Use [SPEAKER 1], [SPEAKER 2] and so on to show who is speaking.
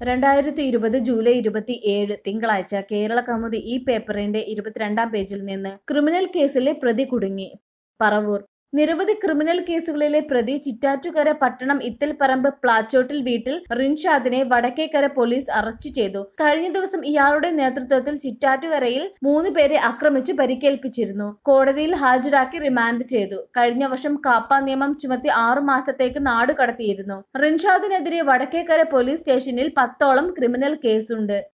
[SPEAKER 1] രണ്ടായിരത്തി ഇരുപത് ജൂലൈ ഇരുപത്തി ഏഴ് തിങ്കളാഴ്ച കേരള കൗമുദി ഈ പേപ്പറിന്റെ ഇരുപത്തിരണ്ടാം പേജിൽ നിന്ന് ക്രിമിനൽ കേസിലെ പ്രതി കുടുങ്ങി പറവൂർ നിരവധി ക്രിമിനൽ കേസുകളിലെ പ്രതി ചിറ്റാറ്റുകര പട്ടണം ഇത്തിൽപ്പറമ്പ് പ്ലാച്ചോട്ടിൽ വീട്ടിൽ റിൻഷാദിനെ വടക്കേക്കര പോലീസ് അറസ്റ്റ് ചെയ്തു കഴിഞ്ഞ ദിവസം ഇയാളുടെ നേതൃത്വത്തിൽ ചിറ്റാറ്റുകരയിൽ മൂന്ന് പേരെ ആക്രമിച്ചു പരിക്കേൽപ്പിച്ചിരുന്നു കോടതിയിൽ ഹാജരാക്കി റിമാൻഡ് ചെയ്തു കഴിഞ്ഞ വർഷം കാപ്പ നിയമം ചുമത്തി ആറു മാസത്തേക്ക് നാട് കടത്തിയിരുന്നു റിൻഷാദിനെതിരെ വടക്കേക്കര പോലീസ് സ്റ്റേഷനിൽ പത്തോളം ക്രിമിനൽ കേസുണ്ട്